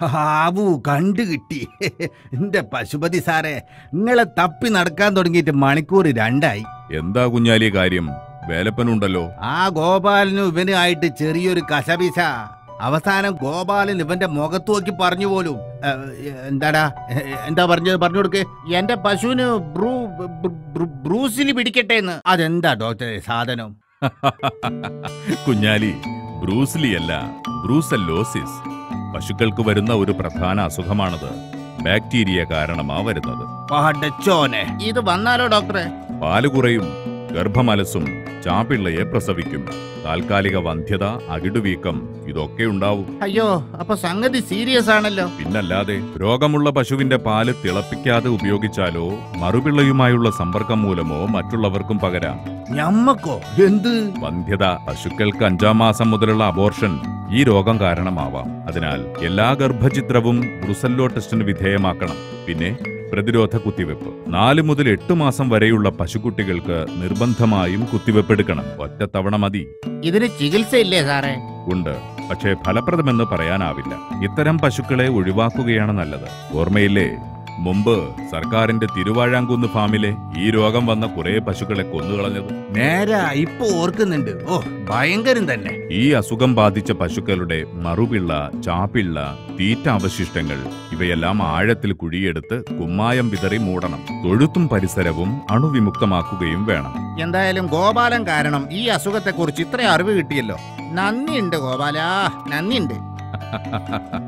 ആവു കണ്ടു കിട്ടി എന്റെ പശുപതി സാറേ നിങ്ങളെ തപ്പി നടക്കാൻ തുടങ്ങിയിട്ട് മണിക്കൂർ രണ്ടായി എന്താ കുഞ്ഞാലി കാര്യം വേലപ്പനുണ്ടല്ലോ ആ ഗോപാലനും ഇവനും ആയിട്ട് ചെറിയൊരു കശപിശ അവസാനം ഗോപാലൻ ഇവന്റെ മുഖത്ത് നോക്കി പറഞ്ഞു പോലും ഏ, എന്താടാ ഏ, എന്താ പറഞ്ഞത് പറഞ്ഞു കൊടുക്ക് എന്റെ പശുവിന് ബ്രൂ ബ്രൂ- ബ്രൂ- ബ്രൂസിലി പിടിക്കട്ടെ എന്ന് അതെന്താ ഡോക്ടറെ സാധനം കുഞ്ഞാലി ബ്രൂസ്ലി അല്ല ബ്രൂസല്ലോസിസ് പശുക്കൾക്ക് വരുന്ന ഒരു പ്രധാന അസുഖമാണത് ബാക്ടീരിയ കാരണമാ വരുന്നത് പടച്ചോനെ ഇത് വന്നാലോ ഡോക്ടറെ പാല് കുറയും ഗർഭമലസും ചാപ്പിള്ളയെ പ്രസവിക്കും താൽക്കാലിക വന്ധ്യത അകിടുവീക്കം ഇതൊക്കെ ഉണ്ടാവും അയ്യോ അപ്പൊ സംഗതി സീരിയസ് ആണല്ലോ പിന്നല്ലാതെ രോഗമുള്ള പശുവിന്റെ പാല് തിളപ്പിക്കാതെ ഉപയോഗിച്ചാലോ മറുപിള്ളയുമായുള്ള സമ്പർക്കം മൂലമോ മറ്റുള്ളവർക്കും പകരാം ഞമ്മക്കോ എന്ത് വന്ധ്യത പശുക്കൾക്ക് അഞ്ചാം മാസം മുതലുള്ള അബോർഷൻ ഈ രോഗം കാരണമാവാം അതിനാൽ എല്ലാ ഗർഭചിത്രവും ബ്രുസല്ലോ ടെസ്റ്റിന് വിധേയമാക്കണം പിന്നെ പ്രതിരോധ കുത്തിവെപ്പ് നാല് മുതൽ എട്ട് മാസം വരെയുള്ള പശുക്കുട്ടികൾക്ക് നിർബന്ധമായും കുത്തിവെപ്പ് എടുക്കണം ഒറ്റത്തവണ മതി ഇതിന് ചികിത്സയില്ലേ സാറേ ഉണ്ട് പക്ഷേ ഫലപ്രദമെന്ന് പറയാനാവില്ല ഇത്തരം പശുക്കളെ ഒഴിവാക്കുകയാണ് നല്ലത് ഓർമ്മയില്ലേ മുമ്പ് സർക്കാരിന്റെ തിരുവാഴാങ്കുന്ന് ഫാമിലെ ഈ രോഗം വന്ന കുറെ പശുക്കളെ കൊന്നുകളഞ്ഞത് നേരാ ഇപ്പൊ ഓർക്കുന്നുണ്ട് ഓ ഭയങ്കരം തന്നെ ഈ അസുഖം ബാധിച്ച പശുക്കളുടെ മറുപിള്ള ചാപ്പിള്ള തീറ്റ അവശിഷ്ടങ്ങൾ ഇവയെല്ലാം ആഴത്തിൽ കുഴിയെടുത്ത് കുമ്മായം വിതറി മൂടണം തൊഴുത്തും പരിസരവും അണുവിമുക്തമാക്കുകയും വേണം എന്തായാലും ഗോപാലൻ കാരണം ഈ അസുഖത്തെ കുറിച്ച് ഇത്ര അറിവ് കിട്ടിയല്ലോ നന്ദിയുണ്ട് ഗോപാല നന്ദിയുണ്ട്